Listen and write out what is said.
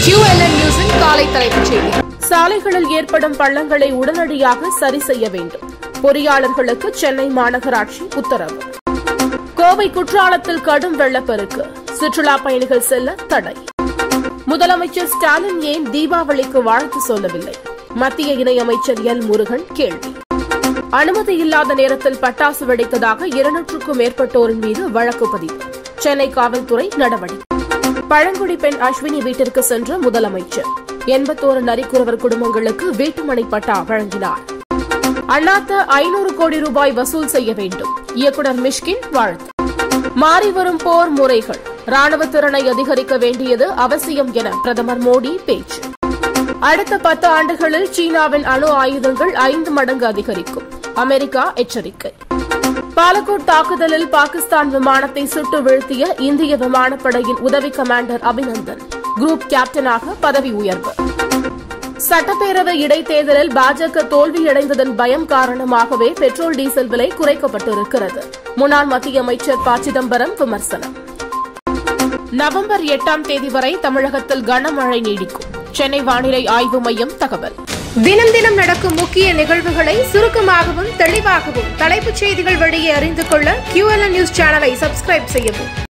QLN நியூஸின் காலை தலைப்புச் செய்தி சாலைகளில் ஏற்படும் பள்ளங்களை உடனடியாக சரி செய்ய வேண்டும் பொறியாளர்களுக்கு சென்னை மாநகராட்சி உத்தரவு கோவை குற்றாலத்தில் கடும் வெள்ளப்பெருக்கு சுற்றுலா பயணிகள் செல்ல தடை முதலமைச்சர் ஸ்டாலின் ஏன் தீபாவளிக்கு வாழ்த்து சொல்லவில்லை மத்திய இணையமைச்சர் எல் முருகன் கேள்வி அனுமதி இல்லாத நேரத்தில் பட்டாசு வெடித்ததாக இருநூற்றுக்கும் மேற்பட்டோரின் மீது வழக்கு பதிவு சென்னை காவல்துறை நடவடிக்கை பழங்குடி பெண் அஸ்வினி வீட்டிற்கு சென்ற முதலமைச்சர் எண்பத்தோரு நரிக்குறவர் குடும்பங்களுக்கு வீட்டுமனை பட்டா வழங்கினார் அண்ணாத்த ஐநூறு கோடி ரூபாய் வசூல் செய்ய வேண்டும் இயக்குநர் மிஷ்கின் வாழ்த்து மாறிவரும் போர் முறைகள் ராணுவ திறனை அதிகரிக்க வேண்டியது அவசியம் என பிரதமர் மோடி பேச்சு அடுத்த பத்து ஆண்டுகளில் சீனாவின் அணு ஆயுதங்கள் ஐந்து மடங்கு அதிகரிக்கும் அமெரிக்கா எச்சரிக்கை பாலக்கோட் தாக்குதலில் பாகிஸ்தான் விமானத்தை சுட்டு வீழ்த்திய இந்திய விமானப்படையின் உதவி கமாண்டர் அபிநந்தன் குரூப் கேப்டனாக பதவி உயர்வு சட்டப்பேரவை இடைத்தேர்தலில் பாஜக தோல்வியடைந்ததன் பயம் காரணமாகவே பெட்ரோல் டீசல் விலை குறைக்கப்பட்டிருக்கிறது முன்னாள் மத்திய அமைச்சர் ப சிதம்பரம் விமர்சனம் நவம்பர் எட்டாம் தேதி வரை தமிழகத்தில் கனமழை நீடிக்கும் சென்னை வானிலை ஆய்வு மையம் தகவல் தினம் தினம் நடக்கும் முக்கிய நிகழ்வுகளை சுருக்கமாகவும் தெளிவாகவும் தலைப்புச் செய்திகள் வழியே அறிந்து கொள்ள QLN நியூஸ் சேனலை சப்ஸ்கிரைப் செய்யவும்